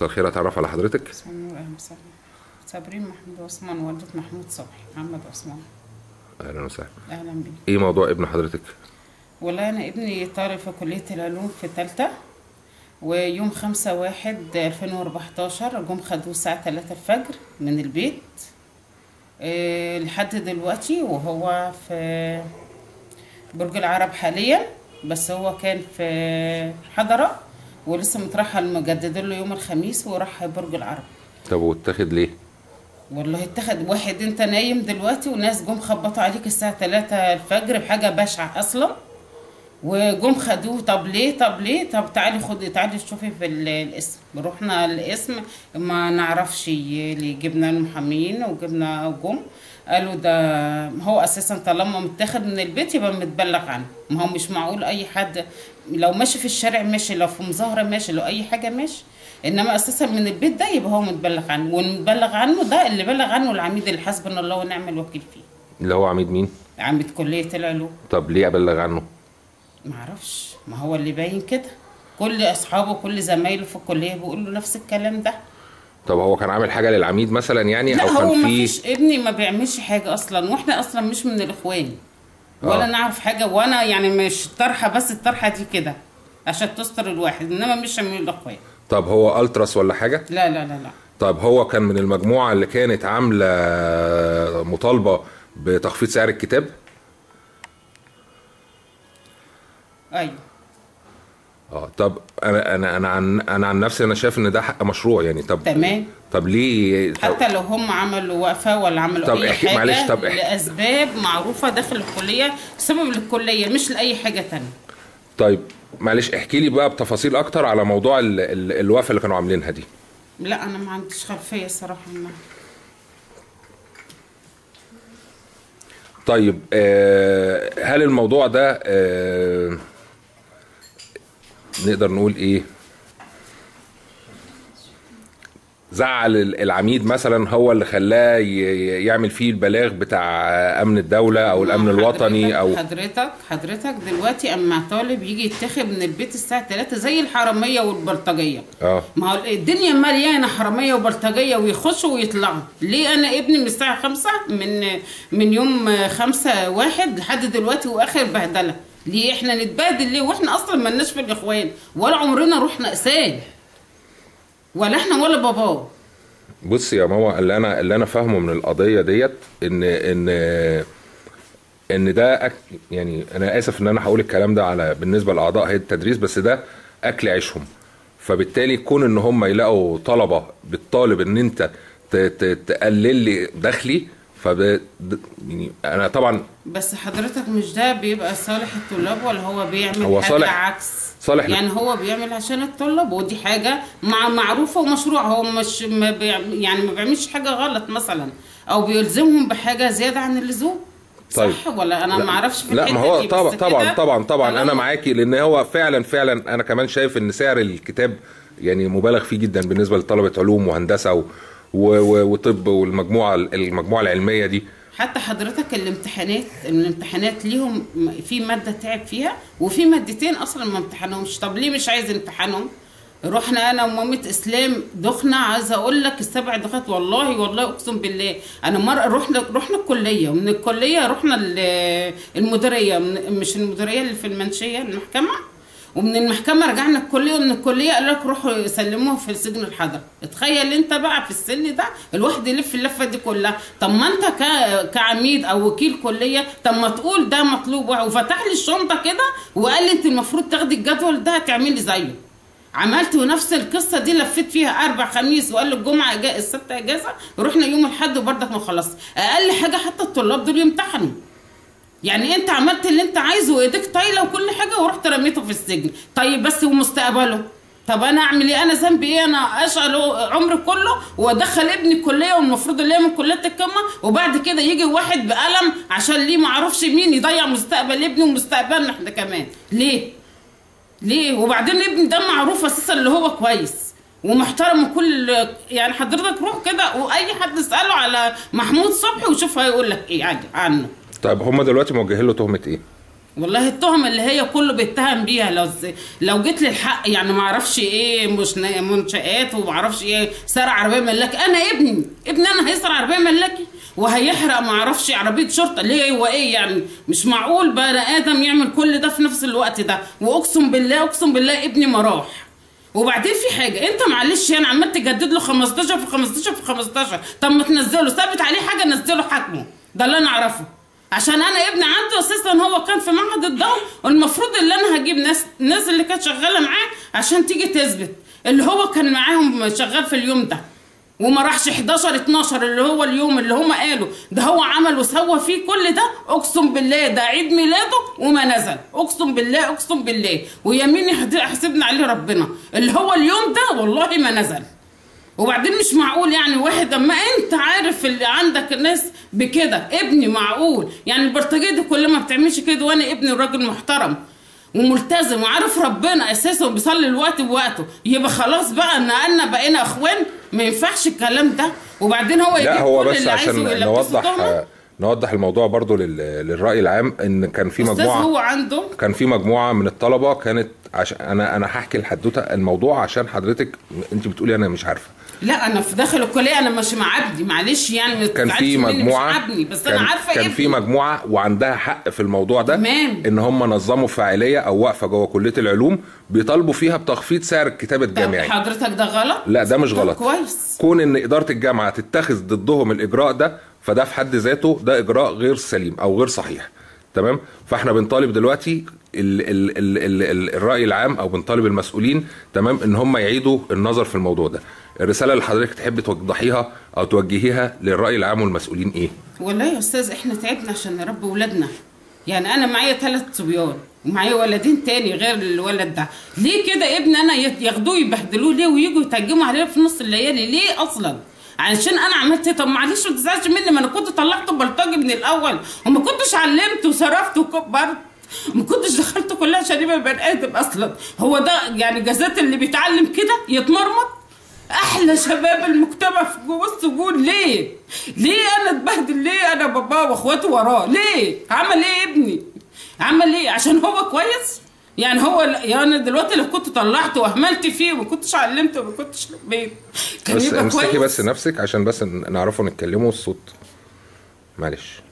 الخير اتعرف على حضرتك اسمه نور اهلا وسهلا صابرين محمود عثمان والدة محمود صبحي محمد عثمان اهلا وسهلا اهلا بيك ايه موضوع ابن حضرتك والله انا ابني طالب في كلية العلوم في تالتة ويوم خمسة واحد ألفين وأربعتاشر جم خدوه الساعة تلاتة الفجر من البيت إيه لحد دلوقتي وهو في برج العرب حاليا بس هو كان في حضرة ولسه مترحل مجددين له يوم الخميس وراح برج العرب طب واتاخد ليه والله اتخذ واحد انت نايم دلوقتي وناس جم خبطوا عليك الساعة 3 الفجر بحاجة بشعة اصلا وجم خدوه طب ليه طب ليه طب تعالي خدي تعالي شوفي في ال- الاسم رحنا الاسم ما نعرفش اللي جبنا المحامين وجبنا جم قالوا ده هو اساسا طالما متاخد من البيت يبقى متبلغ عنه ما هو مش معقول اي حد لو ماشي في الشارع ماشي لو في مظاهره ماشي لو اي حاجه ماشي انما اساسا من البيت ده يبقى هو متبلغ عنه والمتبلغ عنه ده اللي بلغ عنه العميد اللي حسبنا الله ونعم الوكيل فيه اللي هو عميد مين عميد كليه العلوم طب ليه ابلغ عنه معرفش ما هو اللي باين كده كل اصحابه كل زمايله في الكليه بيقولوا نفس الكلام ده طب هو كان عامل حاجه للعميد مثلا يعني لا او هو كان ما في فيش ابني ما بيعملش حاجه اصلا واحنا اصلا مش من الاخوان ولا آه. نعرف حاجه وانا يعني مش طرحه بس الطرحه دي كده عشان تستر الواحد انما مش من الاخوان طب هو التراس ولا حاجه لا لا لا لا طب هو كان من المجموعه اللي كانت عامله مطالبه بتخفيض سعر الكتاب ايوه اه طب انا انا انا عن انا عن نفسي انا شايف ان ده حق مشروع يعني طب تمام. طب ليه طب حتى لو هم عملوا وقفه ولا عملوا طب اي احكي- حاجه معلش، طب احكي. لاسباب معروفه داخل الكليه سبب للكليه مش لاي حاجه تانية طيب معلش احكي لي بقى بتفاصيل اكتر على موضوع ال... ال... الوقفه اللي كانوا عاملينها دي لا انا ما عنديش خلفيه صراحه عنها طيب آه هل الموضوع ده آه نقدر نقول ايه زعل ال- العميد مثلا هو اللي خلاه ي- يعمل فيه البلاغ بتاع امن الدوله او الامن الوطني او حضرتك حضرتك دلوقتي اما طالب يجي يتاخد من البيت الساعه 3 زي الحراميه والبلطجيه اه ما هو الدنيا مليانه حراميه وبلطجيه ويخشوا ويطلعوا ليه انا ابني من الساعه 5 من من يوم 5 واحد لحد دلوقتي واخر بهدله ليه احنا نتبادل ليه واحنا اصلا ملناش في الاخوان ولا عمرنا رحنا اسال ولا احنا ولا باباه بص يا ماما اللي انا اللي انا فاهمه من القضيه ديت ان ان ان ده أك يعني انا اسف ان انا هقول الكلام ده على بالنسبه لاعضاء هيئه التدريس بس ده اكل عيشهم فبالتالي كون ان هم يلاقوا طلبه بتطالب ان انت ت- ت- تقلل لي دخلي فب يعني انا طبعا بس حضرتك مش ده بيبقى صالح الطلاب ولا هو بيعمل هو حاجة صالح- عكس صالح ل- يعني هو بيعمل عشان الطلاب ودي حاجة مع معروفة ومشروع هو مش ما بيع يعني ما بيعملش حاجة غلط مثلا او بيلزمهم بحاجة زيادة عن اللزوم طيب. صح ولا انا ما اعرفش في لا ما الحتة هو دي، بس طبعا كده طبعا طبعا طبعا انا طالما- معاكي لان هو فعلا فعلا انا كمان شايف ان سعر الكتاب يعني مبالغ فيه جدا بالنسبه لطلبه علوم وهندسه و و و وطب والمجموعه المجموعه العلميه دي حتى حضرتك الامتحانات الامتحانات ليهم م- في ماده تعب فيها وفي مادتين اصلا ما امتحنهمش طب ليه مش عايز امتحانهم رحنا انا ومامة اسلام دخنا عايزه اقول لك السبع دخات والله والله اقسم بالله انا مره رحنا رحنا الكليه ومن الكليه رحنا ال- المديريه من- مش المديريه اللي في المنشيه المحكمه ومن المحكمه رجعنا الكليه ومن الكليه قال لك روحوا سلموها في السجن الحضري اتخيل انت بقى في السن ده الواحد يلف اللفه دي كلها طب ما انت ك- كعميد او وكيل كليه طب ما تقول ده مطلوب وفتح لي الشنطه كده وقال لي انت المفروض تاخدي الجدول ده هتعملي زيه عملت نفس القصه دي لفيت فيها اربع خميس وقال لي الجمعه إجا... السبت اجازه ورحنا يوم الاحد وبرضك ما خلصت اقل حاجه حتى الطلاب دول يمتحنوا يعني انت عملت اللي انت عايزه وايديك طايله وكل حاجه ورحت رميته في السجن طيب بس ومستقبله طب انا اعمل ايه انا ذنبي ايه انا اشغل عمري كله وادخل ابني الكليه والمفروض اللي هي من كليه القمه وبعد كده يجي واحد بقلم عشان ليه معرفش مين يضيع مستقبل ابني ومستقبلنا احنا كمان ليه ليه وبعدين ابني ده معروف اساسا اللي هو كويس ومحترم وكل يعني حضرتك روح كده واي حد اساله على محمود صبحي وشوف هيقول لك ايه عادي عنه طيب هم دلوقتي موجهين له تهمه ايه والله التهم اللي هي كله بيتهم بيها لو لو جيت للحق يعني ما اعرفش ايه مش منشآت وما اعرفش ايه سرق عربيه ملاكي انا ابني ابني انا هيسرق عربيه ملاكي وهيحرق ما اعرفش عربيه شرطه ليه هو ايه يعني مش معقول بني ادم يعمل كل ده في نفس الوقت ده واقسم بالله اقسم بالله ابني ما راح وبعدين في حاجه انت معلش يعني عمال تجدد له 15 في 15 في 15 طب ما تنزله ثابت عليه حاجه نزله حجمه ده اللي انا اعرفه عشان انا ابني عنده اساسا هو كان في معهد الضوء والمفروض اللي انا هجيب ناس الناس اللي كانت شغاله معاه عشان تيجي تثبت اللي هو كان معاهم شغال في اليوم ده وما راحش 11 12 اللي هو اليوم اللي هم قالوا ده هو عمل وسوى فيه كل ده اقسم بالله ده عيد ميلاده وما نزل اقسم بالله اقسم بالله ويميني حسبنا عليه ربنا اللي هو اليوم ده والله ما نزل وبعدين مش معقول يعني واحد اما انت عارف اللي عندك الناس بكده ابني معقول يعني البرتقيه دي كل ما بتعملش كده وانا ابني راجل محترم وملتزم وعارف ربنا اساسا وبيصلي الوقت بوقته يبقى خلاص بقى ان انا بقينا اخوان ما ينفعش الكلام ده وبعدين هو لا يجيب هو كل بس اللي عايزه عشان ويلبسه نوضح تهمة. نوضح الموضوع برضو لل- للرأي العام ان كان في استاذ مجموعة هو عنده كان في مجموعه من الطلبه كانت عشان انا انا هحكي الحدوته الموضوع عشان حضرتك انت بتقولي انا مش عارفه لا انا في داخل الكليه انا مش مع ابني معلش يعني ما كان تزعلش في مني، مجموعه مش ابني بس كان, انا عارفه كان ابني. في مجموعه وعندها حق في الموضوع ده تمام. ان هم نظموا فاعليه او وقفه جوه كليه العلوم بيطالبوا فيها بتخفيض سعر الكتاب طب الجامعي حضرتك ده غلط لا ده مش طب غلط كويس كون ان اداره الجامعه تتخذ ضدهم الاجراء ده فده في حد ذاته ده اجراء غير سليم او غير صحيح تمام فاحنا بنطالب دلوقتي ال ال ال ال ال الراي العام او بنطالب المسؤولين تمام ان هم يعيدوا النظر في الموضوع ده الرساله اللي حضرتك تحب توضحيها او توجهيها للراي العام والمسؤولين ايه والله يا استاذ احنا تعبنا عشان نربي ولادنا يعني انا معايا ثلاث صبيان ومعايا ولدين تاني غير الولد ده ليه كده ابن انا يت- ياخدوه يبهدلوه ليه ويجوا يتهجموا عليه في نص الليالي ليه اصلا علشان انا عملت إيه؟ طب معلش ما تزعلش مني ما انا كنت طلعته بلطجي من الاول وما كنتش علمت وصرفت وكبرت ما كنتش دخلت كلها عشان يبقى بني ادم اصلا هو ده يعني جزات اللي بيتعلم كده يتمرمط احلى شباب المجتمع في جوه السجون ليه ليه انا اتبهدل ليه انا باباه واخواتي وراه ليه عمل ايه ابني عمل ايه عشان هو كويس يعني هو يعني انا دلوقتي لو كنت طلعت واهملت فيه وما كنتش علمته وما كنتش ربيت كان بس يبقى امسكي كويس بس نفسك عشان بس نعرفوا نتكلموا الصوت معلش